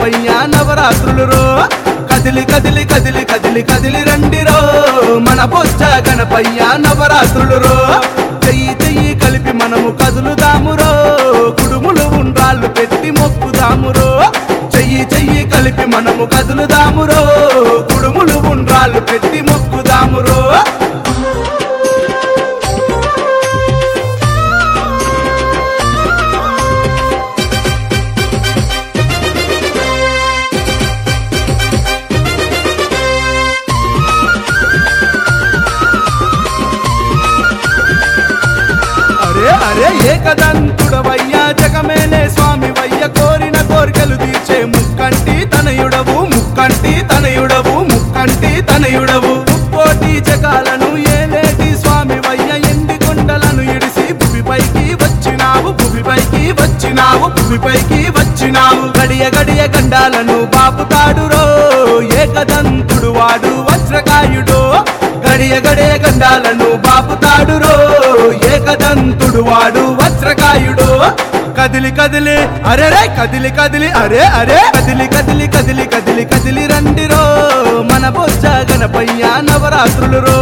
గణపయ్య నవరాత్రులు రో కదిలి కదిలి కదిలి కదిలి కదిలి రండిరో మన బొచ్చ గణపయ్య నవరాత్రులు రో చెయ్యి చెయ్యి కలిపి మనము కదులుదామురో కుడుములు ఉండ్రాళ్ళు పెట్టి మొక్కుదామురో చెయ్యి చెయ్యి కలిపి మనము కదులుదామురో కుడుములు ఉండ్రాళ్ళు పెట్టి మొక్కుదామురో అరే అరే ఏకదంతుడవయ్యా జగమేలే స్వామి వయ్య కోరిన కోరికలు తీర్చే ముక్కంటి తనయుడవు ముక్కంటి తనయుడవు ముక్కంటి తనయుడవు ముక్కోటి జగాలను ఏలేటి స్వామి వయ్య ఎండి కొండలను ఇడిసి భూమిపైకి వచ్చినావు భూమిపైకి వచ్చినావు భూమిపైకి వచ్చినావు గడియ గడియ గండాలను బాపుతాడురో ఏకదంతుడు వాడు వజ్రకాయుడో గడియ గడియ గండాలను బాపుతాడురో ఏకదంతుడు వాడు వజ్రకాయుడు కదిలి కదిలి అరే రే కదిలి కదిలి అరే అరే కదిలి కదిలి కదిలి కదిలి కదిలి రండిరో మన బొజ్జ గణపయ్య నవరాత్రులు రో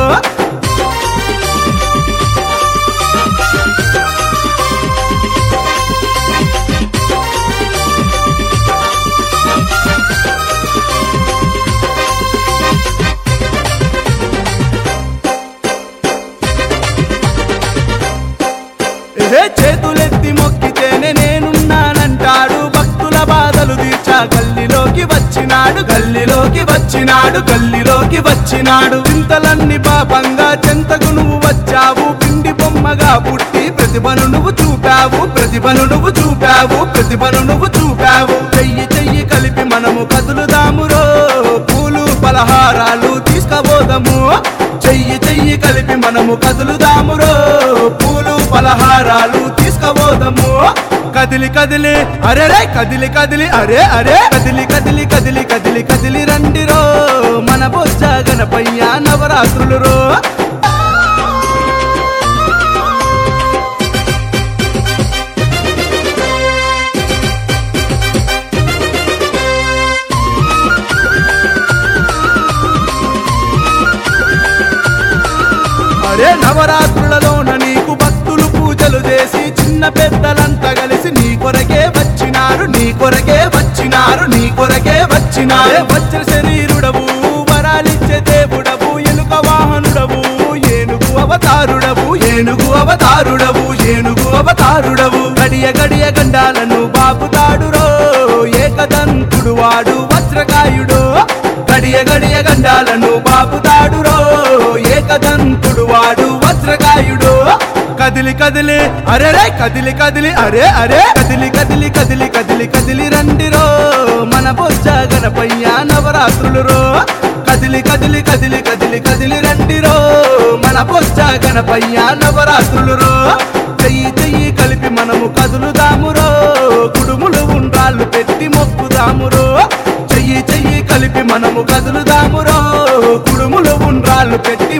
ఏ చేతులెత్తి మొక్కితేనే నేనున్నానంటాడు భక్తుల బాధలు తీర్చా గల్లిలోకి వచ్చినాడు గల్లిలోకి వచ్చినాడు గల్లిలోకి వచ్చినాడు చింతలన్నీ పాపంగా చెంతకు నువ్వు వచ్చావు పిండి బొమ్మగా పుట్టి ప్రతిభను నువ్వు చూపావు ప్రతిభను నువ్వు చూపావు ప్రతిభను నువ్వు చూపావు చెయ్యి చెయ్యి కలిపి మనము కదులుదామురో పూలు పలహారాలు తీసుకపోదాము చెయ్యి చెయ్యి కలిపి మనము కదులుదామురో పూలు పలహారాలు తీసుకపోదాము కదిలి కదిలి అరే రే కదిలి కదిలి అరే అరే కదిలి కదిలి కదిలి కదిలి కదిలి రండిరో మన బొజ్జ గణపయ్య నవరాత్రులు రో అరే నవరాత్రులలోన నీకు భక్తులు పూజలు చేసి చిన్న పెద్దలంతా కలిసి నీ కొరకే వచ్చినారు నీ కొరకే వచ్చినారు నీ కొరకే వచ్చినారు వజ్ర శరీరుడవు వరాలిచ్చే దేవుడవు ఎలుక వాహనుడవు ఏనుగు అవతారుడవు ఏనుగు అవతారుడవు ఏనుగు అవతారుడవు గడియ గడియ గండాలను బాపుతాడురో ఏకదంతుడు వాడు వజ్రకాయుడు గడియ గడియ గండాలను బాపుతాడురో ఏకదంతుడు వాడు వజ్రకాయుడు కదిలి కదిలి అరే రే కదిలి కదిలి అరే అరే కదిలి కదిలి కదిలి కదిలి కదిలి రండిరో మన బొజ్జ గణపయ్య నవరాత్రులు రో కదిలి కదిలి కదిలి కదిలి కదిలి రండిరో మన బొజ్జ గణపయ్య నవరాత్రులు రో చెయ్యి చెయ్యి కలిపి మనము కదులుదామురో కుడుములు ఉండ్రాళ్ళు పెట్టి మొక్కుదామురో చెయ్యి చెయ్యి కలిపి మనము కదులుదామురో కుడుములు ఉండ్రాళ్ళు పెట్టి